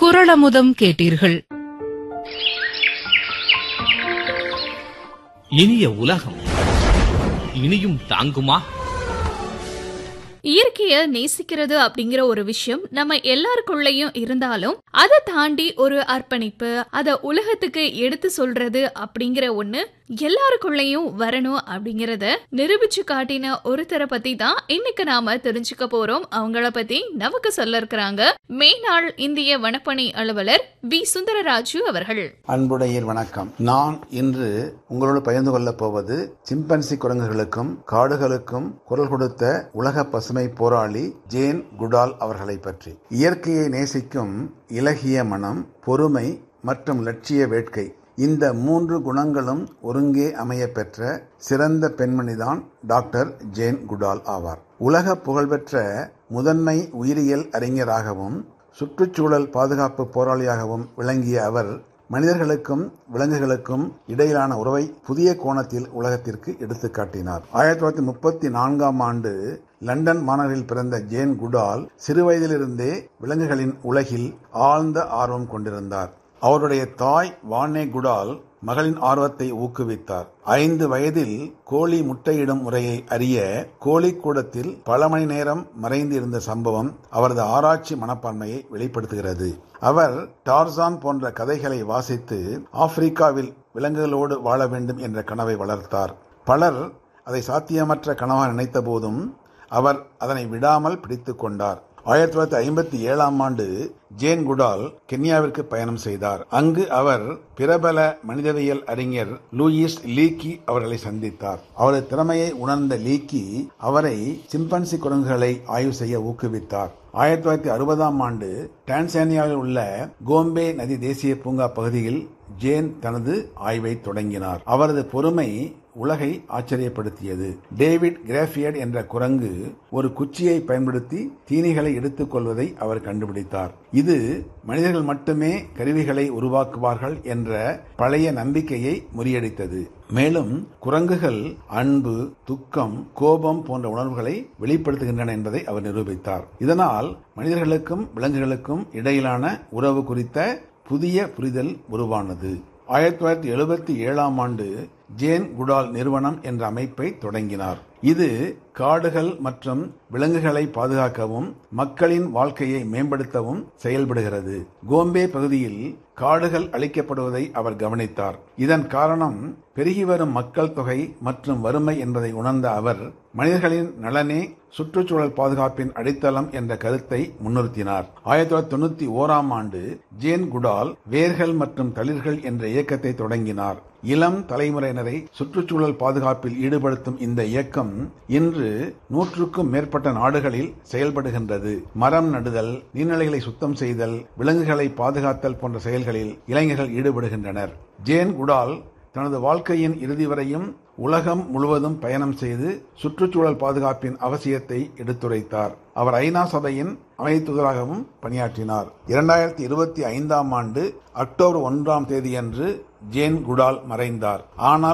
குரளமுதம் கேட்டீர்கள் இனிய உலகம் இனியும் தாங்குமா இயற்கைய நேசிக்கிறது அப்படிங்கிற ஒரு விஷயம் நம்ம எல்லாருக்குள்ளயும் இருந்தாலும் அதை தாண்டி ஒரு அர்ப்பணிப்பு அத உலகத்துக்கு எடுத்து சொல்றது அப்படிங்கிற ஒண்ணு எல்லாருக்குள்ளயும் வரணும் அப்படிங்கறத நிரூபிச்சு காட்டின ஒருத்தரை பத்தி தான் இன்னைக்கு நாம தெரிஞ்சுக்க போறோம் அவங்கள பத்தி நமக்கு சொல்ல இருக்கிறாங்க மேனாள் இந்திய வனப்பணி அலுவலர் வி சுந்தரராஜு அவர்கள் அன்புடையர் வணக்கம் நான் இன்று உங்களோடு பகிர்ந்து கொள்ளப் போவது சிம்பன்சி குரங்குகளுக்கும் காடுகளுக்கும் குரல் கொடுத்த உலக பசுமை போராளி ஜேன் குடால் அவர்களை பற்றி இயற்கையை நேசிக்கும் இலகிய மனம் பொறுமை மற்றும் லட்சிய வேட்கை இந்த மூன்று குணங்களும் ஒருங்கே அமைய பெற்ற சிறந்த பெண்மணிதான் டாக்டர் ஜேன் குடால் ஆவார் உலக புகழ்பெற்ற முதன்மை உயிரியல் அறிஞராகவும் சுற்றுச்சூழல் பாதுகாப்பு போராளியாகவும் விளங்கிய அவர் மனிதர்களுக்கும் விலங்குகளுக்கும் இடையிலான உறவை புதிய கோணத்தில் உலகத்திற்கு எடுத்துக்காட்டினார் ஆயிரத்தி தொள்ளாயிரத்தி முப்பத்தி நான்காம் ஆண்டு லண்டன் மாநகரில் பிறந்த ஜேன் குடால் சிறுவயதிலிருந்தே விலங்குகளின் உலகில் ஆழ்ந்த ஆர்வம் கொண்டிருந்தார் அவருடைய தாய் வானே குடால் மகளின் ஆர்வத்தை ஊக்குவித்தார் ஐந்து வயதில் கோழி முட்டையிடும் முறையை அறிய கோழி கூடத்தில் பல மணி நேரம் மறைந்து இருந்த சம்பவம் அவரது ஆராய்ச்சி மனப்பான்மையை வெளிப்படுத்துகிறது அவர் டார்சான் போன்ற கதைகளை வாசித்து ஆப்பிரிக்காவில் விலங்குகளோடு வாழ வேண்டும் என்ற கனவை வளர்த்தார் பலர் அதை சாத்தியமற்ற கனவாக நினைத்த போதும் அவர் அதனை விடாமல் பிடித்துக் கொண்டார் ஆயிரத்தி தொள்ளாயிரத்தி ஐம்பத்தி ஏழாம் ஆண்டு ஜேன் குடால் கென்யாவிற்கு பயணம் செய்தார் அங்கு அவர் பிரபல மனிதவியல் அறிஞர் லூயிஸ் லீக்கி அவர்களை சந்தித்தார் அவரது திறமையை உணர்ந்த லீக்கி அவரை சிம்பன்சி குரங்குகளை ஆய்வு செய்ய ஊக்குவித்தார் ஆயிரத்தி தொள்ளாயிரத்தி அறுபதாம் ஆண்டு டான்சானியாவில் உள்ள கோம்பே நதி தேசிய பூங்கா பகுதியில் ஜேன் தனது ஆய்வை தொடங்கினார் அவரது பொறுமை உலகை ஆச்சரியப்படுத்தியது டேவிட் கிராஃபியட் என்ற குரங்கு ஒரு குச்சியை பயன்படுத்தி தீனிகளை எடுத்துக் கொள்வதை அவர் கண்டுபிடித்தார் இது மனிதர்கள் மட்டுமே கருவிகளை உருவாக்குவார்கள் என்ற பழைய நம்பிக்கையை முறியடித்தது மேலும் குரங்குகள் அன்பு துக்கம் கோபம் போன்ற உணர்வுகளை வெளிப்படுத்துகின்றன என்பதை அவர் நிரூபித்தார் இதனால் மனிதர்களுக்கும் விலங்குகளுக்கும் இடையிலான உறவு குறித்த புதிய புரிதல் உருவானது ஆயிரத்தி தொள்ளாயிரத்தி எழுபத்தி ஏழாம் ஆண்டு ஜேன் குடால் நிறுவனம் என்ற அமைப்பை தொடங்கினார் இது காடுகள் மற்றும் விலங்குகளை பாதுகாக்கவும் மக்களின் வாழ்க்கையை மேம்படுத்தவும் செயல்படுகிறது கோம்பே பகுதியில் காடுகள் அழிக்கப்படுவதை அவர் கவனித்தார் இதன் காரணம் பெருகி வரும் மக்கள் தொகை மற்றும் வறுமை என்பதை உணர்ந்த அவர் மனிதர்களின் நலனே சுற்றுச்சூழல் பாதுகாப்பின் அடித்தளம் என்ற கருத்தை முன்னிறுத்தினார் ஆயிரத்தி தொள்ளாயிரத்தி தொண்ணூத்தி ஓராம் ஆண்டு ஜேன் குடால் வேர்கள் மற்றும் தளிர்கள் என்ற இயக்கத்தை தொடங்கினார் இளம் தலைமுறையினரை சுற்றுச்சூழல் பாதுகாப்பில் ஈடுபடுத்தும் இந்த இயக்கம் இன்று நூற்றுக்கும் மேற்பட்ட நாடுகளில் செயல்படுகின்றது மரம் நடுதல் நீர்நிலைகளை சுத்தம் செய்தல் விலங்குகளை பாதுகாத்தல் போன்ற செயல்களில் இளைஞர்கள் ஈடுபடுகின்றனர் ஜேன் குடால் தனது வாழ்க்கையின் இறுதி வரையும் உலகம் முழுவதும் பயணம் செய்து சுற்றுச்சூழல் பாதுகாப்பின் அவசியத்தை எடுத்துரைத்தார் அவர் ஐநா சபையின் அமைத்துதராகவும் பணியாற்றினார் இரண்டாயிரத்தி இருபத்தி ஐந்தாம் ஆண்டு அக்டோபர் ஒன்றாம் தேதியன்று ஜேன் குடால் மறைந்தார் ஆனால்